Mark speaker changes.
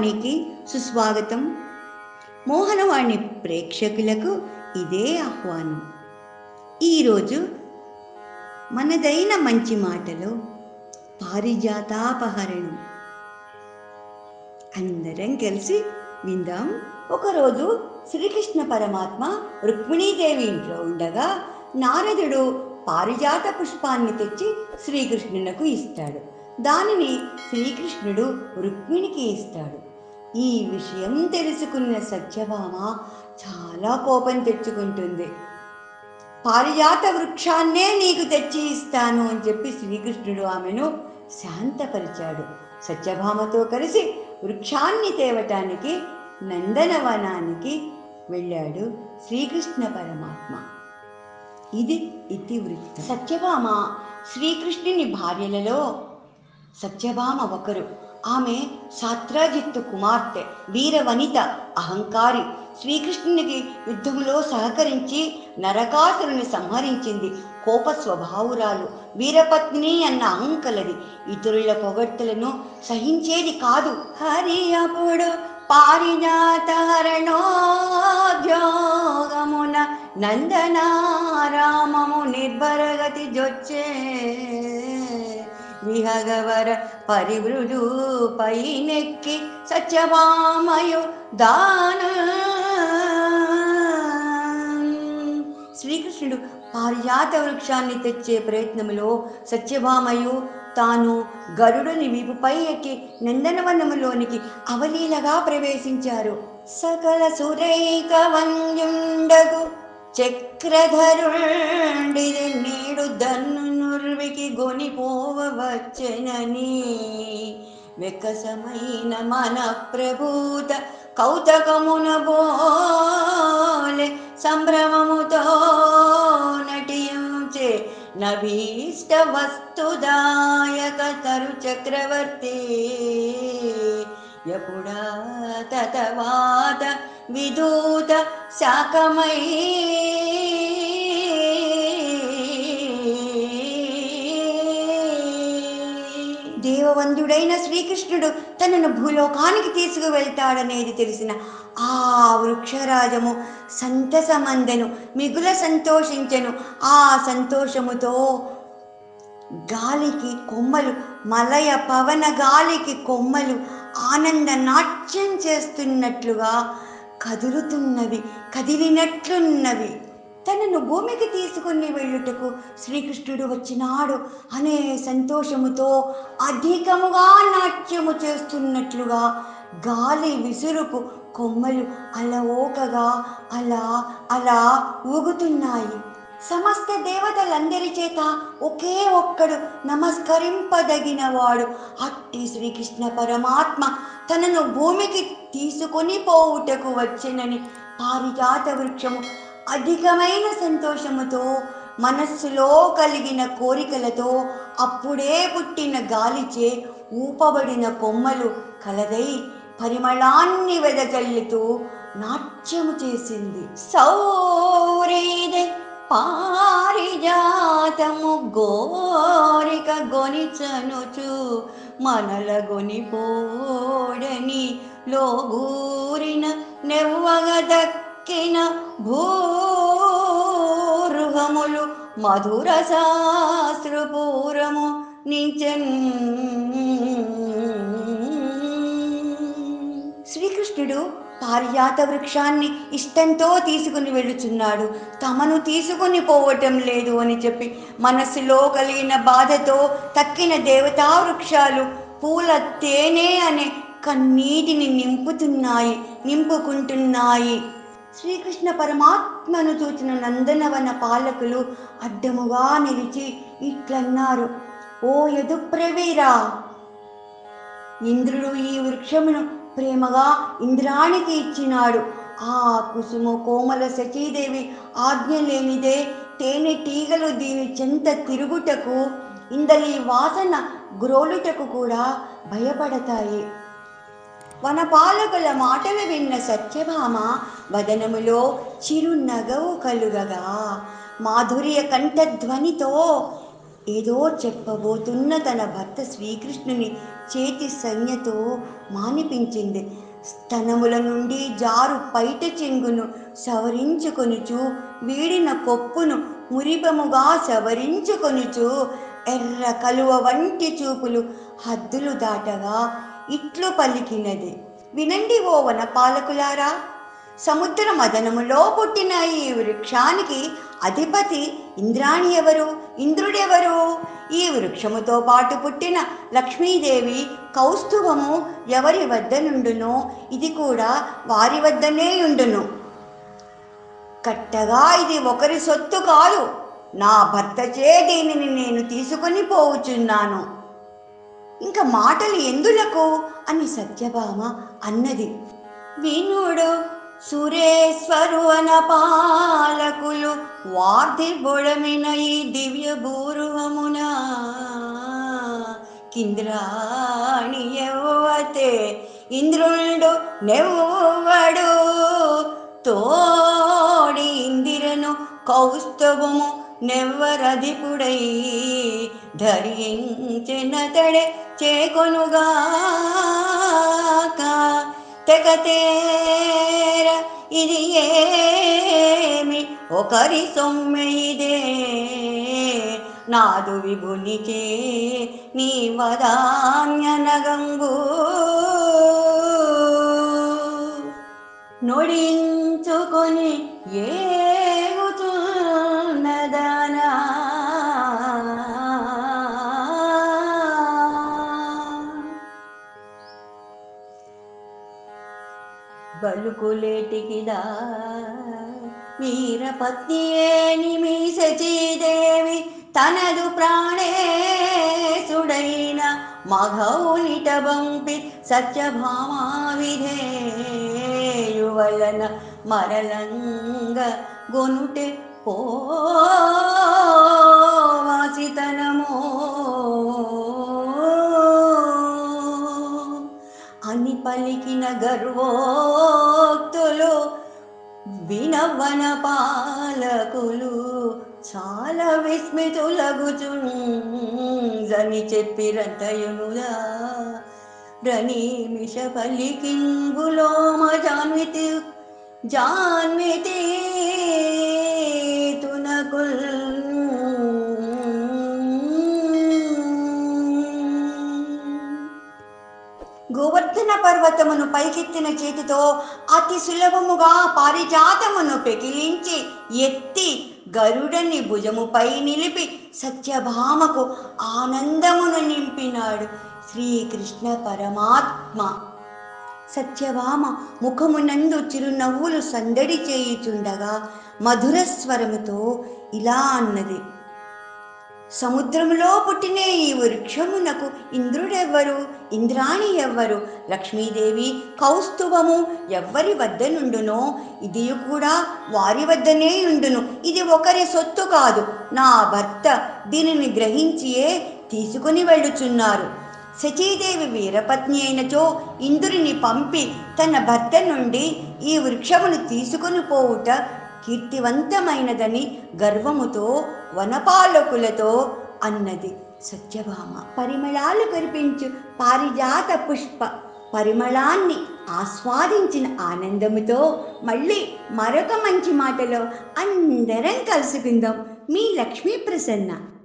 Speaker 1: మోహనవాణికి సుస్వాగతం మోహనవాణి ప్రేక్షకులకు ఇదే ఆహ్వానం ఈరోజు మనదైన మంచి మాటలో పారిజాతాపహరణం అందరం కలిసి విందాం ఒకరోజు శ్రీకృష్ణ పరమాత్మ రుక్మిణీదేవి ఇంట్లో ఉండగా నారదుడు పారిజాత పుష్పాన్ని తెచ్చి శ్రీకృష్ణునకు ఇస్తాడు దానిని శ్రీకృష్ణుడు రుక్మిణికి ఇస్తాడు ఈ విషయం తెలుసుకున్న సత్యభామ చాలా కోపం తెచ్చుకుంటుంది పారిజాత వృక్షాన్నే నీకు తెచ్చి ఇస్తాను అని చెప్పి శ్రీకృష్ణుడు ఆమెను శాంతపరిచాడు సత్యభామతో కలిసి వృక్షాన్ని తేవటానికి నందనవనానికి వెళ్ళాడు శ్రీకృష్ణ పరమాత్మ ఇది ఇతివృత్తం సత్యభామ శ్రీకృష్ణుని భార్యలలో సత్యభామ ఒకరు ఆమె సాత్రాజిత్తు కుమార్తె వీరవనిత అహంకారి శ్రీకృష్ణునికి యుద్ధంలో సహకరించి నరకాసురుని సంహరించింది కోప స్వభావురాలు వీరపత్ని అన్న అహంకలది ఇతరుల పొగడ్తలను సహించేది కాదు హరి అప్పుడు పారిజాత హరణోద్యోగమున నందనారామము నిర్భరగతి జొచ్చే విహగవర పరివృడు పైనెక్కి సత్యభామయు దాన శ్రీకృష్ణుడు పారిజాత వృక్షాన్ని తెచ్చే ప్రయత్నములో సత్యభామయు తాను గరుడుని వీపుపై ఎక్కి నందనవనములోనికి అవలీలగా ప్రవేశించారు సకల సురైక వంజుండగు చక్రధరుండిది నేడు దన్ను నుర్వికి గొనిపోవచ్చనని వెకసమైన మన ప్రభూత కౌతకమున బోలే సంభ్రమముతో నటించే నభీష్ట వస్తుదాయక తరు చక్రవర్తి ఎప్పుడా తతవాత విదూత శాఖమై దేవవందుడైన శ్రీకృష్ణుడు తనను భూలోకానికి తీసుకువెళ్తాడనేది తెలిసిన ఆ వృక్షరాజము సంతసమందెను మిగుల సంతోషించెను ఆ సంతోషముతో గాలికి కొమ్మలు మలయ పవన గాలికి కొమ్మలు ఆనంద నాట్యం చేస్తున్నట్లుగా కదులుతున్నవి కదిలినట్లున్నవి తనను భూమికి తీసుకుని వెళ్ళుటకు శ్రీకృష్ణుడు వచ్చినాడు అనే సంతోషముతో అధికముగా నాట్యము చేస్తున్నట్లుగా గాలి విసురుకు కొమ్మలు అలవోకగా అలా అలా ఊగుతున్నాయి సమస్త దేవతలందరి చేత ఒకే ఒక్కడు నమస్కరింపదగిన వాడు అట్టి శ్రీకృష్ణ పరమాత్మ తనను భూమికి తీసుకొని పోవుటకు వచ్చెనని పారిజాత వృక్షము అధికమైన సంతోషముతో మనస్సులో కలిగిన కోరికలతో అప్పుడే పుట్టిన గాలిచే ఊపబడిన కొమ్మలు కలదై పరిమళాన్ని వెదజల్లుతూ నాట్యము చేసింది సౌరేదే పారిజాతము గోరిక గొనిచనుచు మనల గొనిపోడని లోగూరిన నెవ్వగ దక్కిన భూరుహములు మధుర శాస్త్రపూరము నించెన్ శ్రీకృష్ణుడు పారిజాత వృక్షాన్ని ఇష్టంతో తీసుకుని వెళ్ళుచున్నాడు తమను తీసుకుని పోవటం లేదు అని చెప్పి మనస్సులో కలిగిన బాధతో తక్కిన దేవతా వృక్షాలు పూల తేనె అనే కన్నీటిని నింపుతున్నాయి నింపుకుంటున్నాయి శ్రీకృష్ణ పరమాత్మను చూచిన నందనవన పాలకులు అడ్డముగా నిలిచి ఇట్లన్నారు ఓ యదుప్రవీరా ఇంద్రుడు ఈ వృక్షమును ప్రేమగా ఇంద్రానికి ఇచ్చినాడు ఆ కుసుమ కోమల సచీదేవి ఆజ్ఞ లేనిదే తేనె తీగలు దీని చెంత తిరుగుటకు ఇందలి వాసన గ్రోలుటకు కూడా భయపడతాయి వనపాలకుల మాటలు విన్న సత్యభామ వదనములో చిరునగవు కలుగగా మాధుర్య కంఠధ్వనితో ఏదో చెప్పబోతున్న తన భర్త శ్రీకృష్ణుని చేతి సంజ్ఞతో మానిపించింది స్తనముల నుండి జారు పైట చెంగును సవరించుకొనుచు వీడిన కొప్పును మురిపముగా సవరించుకొనుచు ఎర్ర కలువ వంటి చూపులు హద్దులు దాటగా ఇట్లు పలికినది వినండి ఓ వనపాలకులారా సముద్ర మదనములో పుట్టిన ఈ వృక్షానికి అధిపతి ఇంద్రాణి ఎవరు ఇంద్రుడెవరు ఈ వృక్షముతో పాటు పుట్టిన లక్ష్మీదేవి కౌస్తుభము ఎవరి వద్ద నుండునో ఇది కూడా వారి వద్దనే ఉండును కట్టగా ఇది ఒకరి సొత్తు కాదు నా భర్తచే దీనిని నేను తీసుకొని పోవుచున్నాను ఇంకా మాటలు ఎందులకు అని సత్యభామ అన్నది వినుడు సురేశ్వరు అన పాలకులు వార్ధిబొడమిన ఈ దివ్య బూరువమున కింద్రాణి ఎవ్వతే ఇంద్రుండు నెవ్వడు తోడి ఇందిరను కౌస్తవము నెవ్వరధిపుడై ధరించెనతడే చేకొనుగాక తెగతేర ఇది ఏమి ఒకరి సొమ్మె ఇదే నాదు విభునిచే నీ వదాన్యనగంబు నొడించుకొని ఏగుతున్నదనా బలుకులేటికిదా వీరపత్నియే నిమి సచీదేవి తనదు ప్రాణేశుడైన మఘౌనిట బంపి సత్యభామా విధేయువలన మరలంగ గొనుటె పోవాసితనమో అని పలికిన గర్వోక్తులు వినవన పాలకులు చాలా విస్మితులగుచుంజని చెప్పిరంతయునుదా రనీమిష పలికింగులోమ జాన్వితి జాన్వితి తునకుల్ గోవర్ధన పర్వతమును పైకెత్తిన చేతితో అతి సులభముగా పారిజాతమును పెకిలించి ఎత్తి గరుడని భుజముపై నిలిపి సత్యభామకు ఆనందమును నింపినాడు శ్రీకృష్ణ పరమాత్మ సత్యభామ ముఖమునందు చిరునవ్వులు సందడి చేయుచుండగా మధుర స్వరముతో ఇలా అన్నది సముద్రములో పుట్టిన ఈ వృక్షమునకు ఇంద్రుడెవ్వరు ఇంద్రాణి ఎవ్వరు లక్ష్మీదేవి కౌస్తుభము ఎవ్వరి వద్ద నుండునో ఇది కూడా వారి వద్దనే ఉండును ఇది ఒకరి సొత్తు కాదు నా భర్త దీనిని గ్రహించియే తీసుకుని వెళ్ళుచున్నారు శచీదేవి వీరపత్ని అయినచో ఇంద్రుని పంపి తన భర్త నుండి ఈ వృక్షమును తీసుకుని పోవుట కీర్తివంతమైనదని గర్వముతో వనపాలకులతో అన్నది సత్యభామ పరిమళాలు కనిపించు పారిజాత పుష్ప పరిమళాన్ని ఆస్వాదించిన ఆనందముతో మళ్ళీ మరొక మంచి మాటలో అందరం కలుసుకుందాం మీ లక్ష్మీ ప్రసన్న